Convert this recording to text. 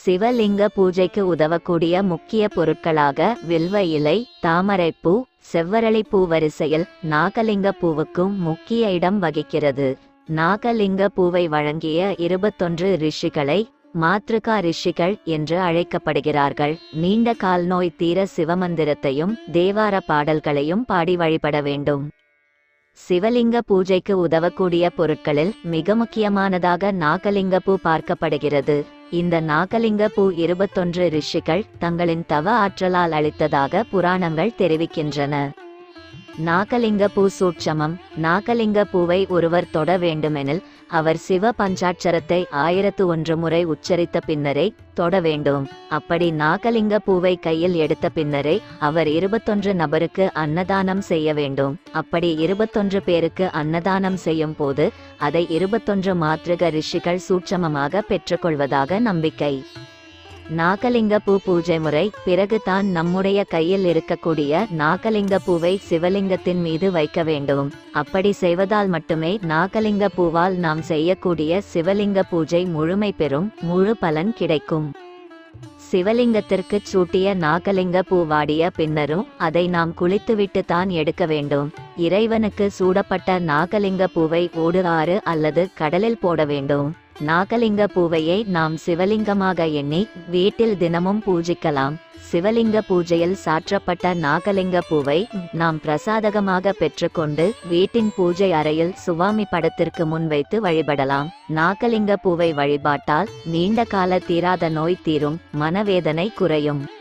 சிவலிங்க பூஜைக்கு உதவக்கூடிய முக்கிய பொருட்களாக வில்வ இலை தாமரைப்பூ செவ்வரளிப்பூ வரிசையில் நாகலிங்க பூவுக்கும் முக்கிய இடம் வகிக்கிறது நாகலிங்க பூவை வழங்கிய இருபத்தொன்று ரிஷிகளை மாத்ருகா ரிஷிகள் என்று அழைக்கப்படுகிறார்கள் நீண்ட கால் நோய் தீர சிவமந்திரத்தையும் தேவார பாடல்களையும் பாடி வழிபட வேண்டும் சிவலிங்க பூஜைக்கு உதவக்கூடிய பொருட்களில் மிக முக்கியமானதாக நாகலிங்க பூ பார்க்கப்படுகிறது இந்த நாகலிங்க பூ இருபத்தொன்று ரிஷிகள் தங்களின் தவ ஆற்றலால் அளித்ததாக புராணங்கள் தெரிவிக்கின்றன நாகலிங்க பூ சூட்சமம் நாகலிங்க பூவை ஒருவர் தொட வேண்டுமெனில் அவர் சிவ பஞ்சாட்சரத்தை ஆயிரத்து ஒன்று முறை உச்சரித்த பின்னரே தொட வேண்டும் அப்படி நாகலிங்க பூவை கையில் எடுத்த பின்னரே அவர் இருபத்தொன்று நபருக்கு அன்னதானம் செய்ய வேண்டும் அப்படி இருபத்தொன்று பேருக்கு அன்னதானம் செய்யும் போது அதை இருபத்தொன்று மாத்ருக ரிஷிகள் சூட்சமமாக பெற்றுக்கொள்வதாக நம்பிக்கை நாகலிங்க பூ பூஜை முறை பிறகு தான் நம்முடைய கையில் இருக்கக்கூடிய நாகலிங்க பூவை சிவலிங்கத்தின் மீது வைக்க வேண்டும் அப்படி செய்வதால் மட்டுமே நாகலிங்க பூவால் நாம் செய்யக்கூடிய சிவலிங்க பூஜை முழுமை பெறும் முழு பலன் கிடைக்கும் சிவலிங்கத்திற்கு சூட்டிய நாகலிங்க பூ வாடிய பின்னரும் அதை நாம் குளித்துவிட்டு தான் எடுக்க வேண்டும் இறைவனுக்கு சூடப்பட்ட நாகலிங்க பூவை ஓடு ஆறு அல்லது கடலில் போட வேண்டும் நாகலிங்க பூவையை நாம் சிவலிங்கமாக எண்ணி வீட்டில் தினமும் பூஜிக்கலாம் சிவலிங்க பூஜையில் சாற்றப்பட்ட நாகலிங்க பூவை நாம் பிரசாதகமாக பெற்றுக்கொண்டு வீட்டின் பூஜை அறையில் சுவாமி படத்திற்கு முன் வைத்து வழிபடலாம் நாகலிங்க பூவை வழிபாட்டால் நீண்ட கால தீராத நோய் தீரும் மனவேதனை குறையும்